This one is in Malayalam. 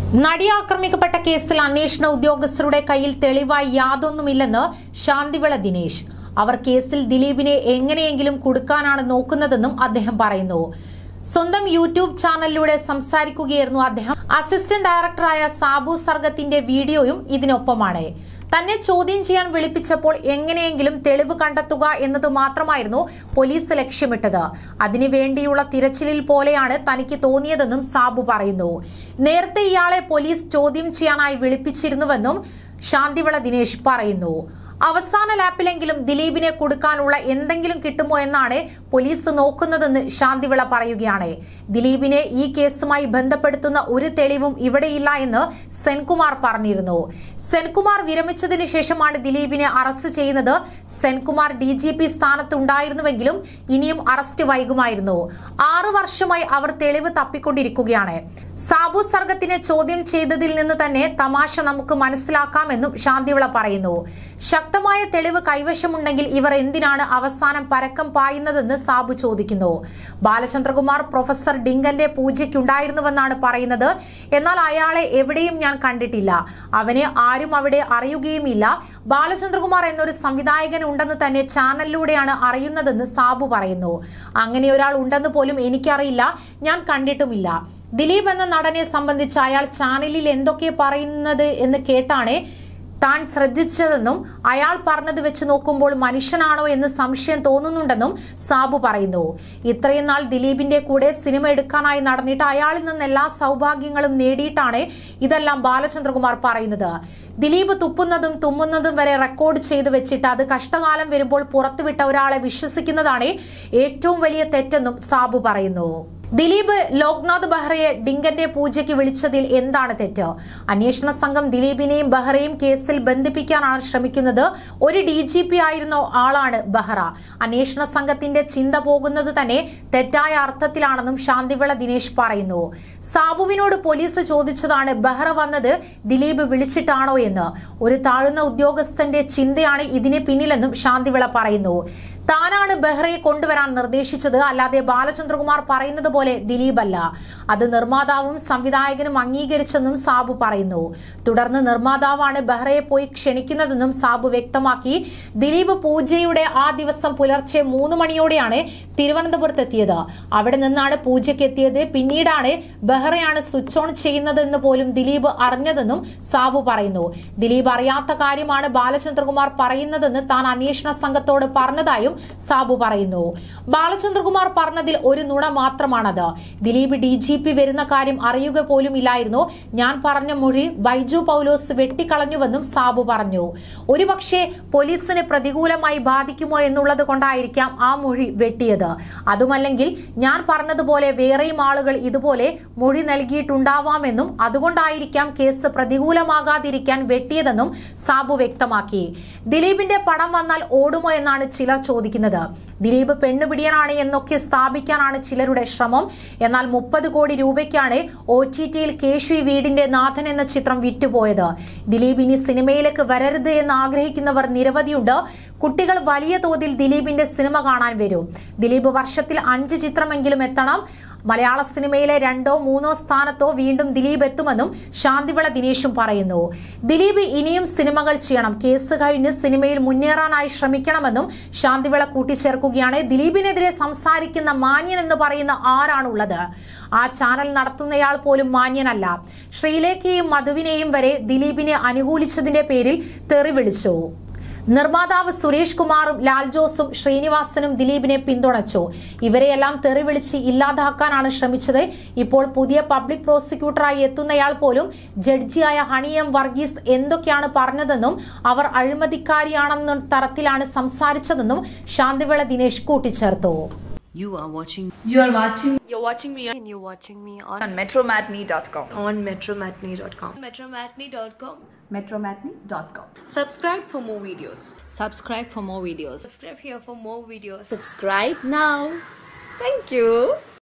നടി ആക്രമിക്കപ്പെട്ട കേസിൽ അന്വേഷണ ഉദ്യോഗസ്ഥരുടെ കയ്യിൽ തെളിവായി യാതൊന്നുമില്ലെന്ന് ശാന്തിവിള ദിനേശ് അവർ കേസിൽ ദിലീപിനെ എങ്ങനെയെങ്കിലും കൊടുക്കാനാണ് നോക്കുന്നതെന്നും അദ്ദേഹം പറയുന്നു സ്വന്തം യൂട്യൂബ് ചാനലിലൂടെ സംസാരിക്കുകയായിരുന്നു അദ്ദേഹം അസിസ്റ്റന്റ് ഡയറക്ടറായ സാബു സർഗത്തിന്റെ വീഡിയോയും ഇതിനൊപ്പമാണ് തന്നെ ചോദ്യം ചെയ്യാൻ വിളിപ്പിച്ചപ്പോൾ എങ്ങനെയെങ്കിലും തെളിവ് കണ്ടെത്തുക എന്നത് മാത്രമായിരുന്നു പോലീസ് ലക്ഷ്യമിട്ടത് അതിനു വേണ്ടിയുള്ള തിരച്ചിലിൽ പോലെയാണ് തനിക്ക് തോന്നിയതെന്നും സാബു പറയുന്നു നേരത്തെ ഇയാളെ പോലീസ് ചോദ്യം ചെയ്യാനായി വിളിപ്പിച്ചിരുന്നുവെന്നും ശാന്തിവിള ദിനേശ് പറയുന്നു അവസാന ലാപ്പിലെങ്കിലും ദിലീപിനെ കൊടുക്കാനുള്ള എന്തെങ്കിലും കിട്ടുമോ എന്നാണ് പോലീസ് നോക്കുന്നതെന്ന് ശാന്തിവിള പറയുകയാണ് ദിലീപിനെ ഈ കേസുമായി ബന്ധപ്പെടുത്തുന്ന ഒരു തെളിവും ഇവിടെയില്ല എന്ന് സെൻകുമാർ പറഞ്ഞിരുന്നു സെൻകുമാർ വിരമിച്ചതിന് ശേഷമാണ് ദിലീപിനെ അറസ്റ്റ് ചെയ്യുന്നത് സെൻകുമാർ ഡി ജി പി സ്ഥാനത്തുണ്ടായിരുന്നുവെങ്കിലും ഇനിയും അറസ്റ്റ് വൈകുമായിരുന്നു ആറു വർഷമായി അവർ തെളിവ് തപ്പിക്കൊണ്ടിരിക്കുകയാണ് സാബു സർഗത്തിനെ ചോദ്യം ചെയ്തതിൽ നിന്ന് തന്നെ തമാശ നമുക്ക് മനസ്സിലാക്കാമെന്നും ശാന്തിവിള പറയുന്നു ശക്തമായ തെളിവ് കൈവശമുണ്ടെങ്കിൽ ഇവർ എന്തിനാണ് അവസാനം പരക്കം പായുന്നതെന്ന് സാബു ചോദിക്കുന്നു ബാലചന്ദ്രകുമാർ പ്രൊഫസർ ഡിങ്കന്റെ പൂജയ്ക്കുണ്ടായിരുന്നുവെന്നാണ് പറയുന്നത് എന്നാൽ അയാളെ എവിടെയും ഞാൻ കണ്ടിട്ടില്ല അവനെ ആരും അവിടെ അറിയുകയുമില്ല ബാലചന്ദ്രകുമാർ എന്നൊരു സംവിധായകൻ ഉണ്ടെന്ന് തന്നെ ചാനലിലൂടെയാണ് അറിയുന്നതെന്ന് സാബു പറയുന്നു അങ്ങനെ ഒരാൾ ഉണ്ടെന്ന് പോലും എനിക്കറിയില്ല ഞാൻ കണ്ടിട്ടുമില്ല ദിലീപ് എന്ന നടനെ സംബന്ധിച്ച് അയാൾ ചാനലിൽ എന്തൊക്കെ പറയുന്നത് എന്ന് കേട്ടാണ് താൻ ശ്രദ്ധിച്ചതെന്നും അയാൾ പറഞ്ഞത് വെച്ച് നോക്കുമ്പോൾ മനുഷ്യനാണോ എന്ന് സംശയം തോന്നുന്നുണ്ടെന്നും സാബു പറയുന്നു ഇത്രയും നാൾ ദിലീപിന്റെ കൂടെ സിനിമ എടുക്കാനായി നടന്നിട്ട് അയാളിൽ നിന്ന് എല്ലാ സൗഭാഗ്യങ്ങളും നേടിയിട്ടാണ് ഇതെല്ലാം ബാലചന്ദ്രകുമാർ പറയുന്നത് ദിലീപ് തുപ്പുന്നതും തുമ്മുന്നതും വരെ റെക്കോർഡ് ചെയ്തു വെച്ചിട്ട് അത് കഷ്ടകാലം വരുമ്പോൾ പുറത്തുവിട്ട ഒരാളെ വിശ്വസിക്കുന്നതാണ് ഏറ്റവും വലിയ തെറ്റെന്നും സാബു പറയുന്നു ദിലീപ് ലോക്നാഥ് ബെഹ്റയെ ഡിങ്കന്റെ പൂജയ്ക്ക് വിളിച്ചതിൽ എന്താണ് തെറ്റ് അന്വേഷണ സംഘം ദിലീപിനെയും ബെഹ്റയും കേസിൽ ബന്ധിപ്പിക്കാനാണ് ശ്രമിക്കുന്നത് ഒരു ഡി ജി പി ആയിരുന്ന ആളാണ് ബെഹ്റ അന്വേഷണ സംഘത്തിന്റെ ചിന്ത പോകുന്നത് തന്നെ തെറ്റായ അർത്ഥത്തിലാണെന്നും ശാന്തിവിള ദിനേശ് പറയുന്നു സാബുവിനോട് പോലീസ് ചോദിച്ചതാണ് ബെഹ്റ വന്നത് ദിലീപ് വിളിച്ചിട്ടാണോ എന്ന് ഒരു താഴ്ന്ന ഉദ്യോഗസ്ഥന്റെ ചിന്തയാണ് ഇതിന് പിന്നിലെന്നും ശാന്തിവിള പറയുന്നു താനാണ് ബെഹ്റയെ കൊണ്ടുവരാൻ നിർദ്ദേശിച്ചത് അല്ലാതെ ബാലചന്ദ്രകുമാർ പറയുന്നത് പോലെ ദിലീപ് അല്ല അത് നിർമ്മാതാവും സംവിധായകനും അംഗീകരിച്ചെന്നും സാബു പറയുന്നു തുടർന്ന് നിർമ്മാതാവാണ് ബെഹ്റയെ പോയി ക്ഷണിക്കുന്നതെന്നും സാബു വ്യക്തമാക്കി ദിലീപ് പൂജയുടെ ആ ദിവസം പുലർച്ചെ മൂന്ന് മണിയോടെയാണ് തിരുവനന്തപുരത്ത് എത്തിയത് അവിടെ നിന്നാണ് പൂജയ്ക്ക് എത്തിയത് പിന്നീടാണ് ബെഹ്റയാണ് സ്വിച്ച് ഓൺ ചെയ്യുന്നതെന്ന് പോലും ദിലീപ് അറിഞ്ഞതെന്നും സാബു പറയുന്നു ദിലീപ് അറിയാത്ത കാര്യമാണ് ബാലചന്ദ്രകുമാർ പറയുന്നതെന്ന് താൻ അന്വേഷണ സംഘത്തോട് പറഞ്ഞതായും സാബു പറയുന്നു ബാലചന്ദ്രകുമാർ പറഞ്ഞതിൽ ഒരു നുണ മാത്രമാണത് ദിലീപ് ഡി ജി പി വരുന്ന കാര്യം അറിയുക പോലും ഇല്ലായിരുന്നു ഞാൻ പറഞ്ഞ മൊഴി ബൈജു പൗലോസ് വെട്ടിക്കളഞ്ഞുവെന്നും സാബു പറഞ്ഞു ഒരുപക്ഷെ പോലീസിന് പ്രതികൂലമായി ബാധിക്കുമോ എന്നുള്ളത് കൊണ്ടായിരിക്കാം ആ മൊഴി വെട്ടിയത് അതുമല്ലെങ്കിൽ ഞാൻ പറഞ്ഞതുപോലെ വേറെയും ആളുകൾ ഇതുപോലെ മൊഴി നൽകിയിട്ടുണ്ടാവാമെന്നും അതുകൊണ്ടായിരിക്കാം കേസ് പ്രതികൂലമാകാതിരിക്കാൻ വെട്ടിയതെന്നും സാബു വ്യക്തമാക്കി ദിലീപിന്റെ പടം വന്നാൽ ഓടുമോ എന്നാണ് ചിലർ ചോദിക്കുന്നത് ദിലീപ് പെണ്ണുപിടിയനാണ് എന്നൊക്കെ സ്ഥാപിക്കാനാണ് ചിലരുടെ ശ്രമം എന്നാൽ മുപ്പത് കോടി രൂപയ്ക്കാണ് ഒ ടി ടിയിൽ കേശു വീടിന്റെ നാഥൻ എന്ന ചിത്രം വിറ്റുപോയത് ദിലീപ് ഇനി സിനിമയിലേക്ക് വരരുത് എന്ന് ആഗ്രഹിക്കുന്നവർ നിരവധിയുണ്ട് കുട്ടികൾ വലിയ തോതിൽ ദിലീപിന്റെ സിനിമ കാണാൻ വരും ദിലീപ് വർഷത്തിൽ അഞ്ച് ചിത്രമെങ്കിലും എത്തണം മലയാള സിനിമയിലെ രണ്ടോ മൂന്നോ സ്ഥാനത്തോ വീണ്ടും ദിലീപ് എത്തുമെന്നും ശാന്തിവിള ദിനേശും പറയുന്നു ദിലീപ് ഇനിയും സിനിമകൾ ചെയ്യണം കേസ് കഴിഞ്ഞ് സിനിമയിൽ മുന്നേറാനായി ശ്രമിക്കണമെന്നും ശാന്തിവിള കൂട്ടിച്ചേർക്കുകയാണ് ദിലീപിനെതിരെ സംസാരിക്കുന്ന മാന്യൻ എന്ന് പറയുന്ന ആരാണുള്ളത് ആ ചാനൽ നടത്തുന്നയാൾ പോലും മാന്യനല്ല ശ്രീലേഖയും മധുവിനെയും വരെ ദിലീപിനെ അനുകൂലിച്ചതിന്റെ പേരിൽ തെറി വിളിച്ചു നിർമ്മാതാവ് സുരേഷ് കുമാറും ലാൽ ജോസും ശ്രീനിവാസനും ദിലീപിനെ പിന്തുണച്ചു ഇവരെയെല്ലാം തെറി വിളിച്ച് ഇല്ലാതാക്കാനാണ് ശ്രമിച്ചത് ഇപ്പോൾ പുതിയ പബ്ലിക് പ്രോസിക്യൂട്ടറായി എത്തുന്നയാൾ പോലും ജഡ്ജിയായ ഹണി എം വർഗീസ് എന്തൊക്കെയാണ് പറഞ്ഞതെന്നും അവർ അഴിമതിക്കാരിയാണെന്ന തരത്തിലാണ് സംസാരിച്ചതെന്നും ശാന്തിവിള ദിനേശ് കൂട്ടിച്ചേർത്തു You are watching You are watching You're watching me on, and you're watching me on, on metromatney.com. on metromatney.com. Metromatney.com. metromatney.com. Subscribe for more videos. subscribe for more videos. Subscribe here for more videos. Subscribe now. Thank you.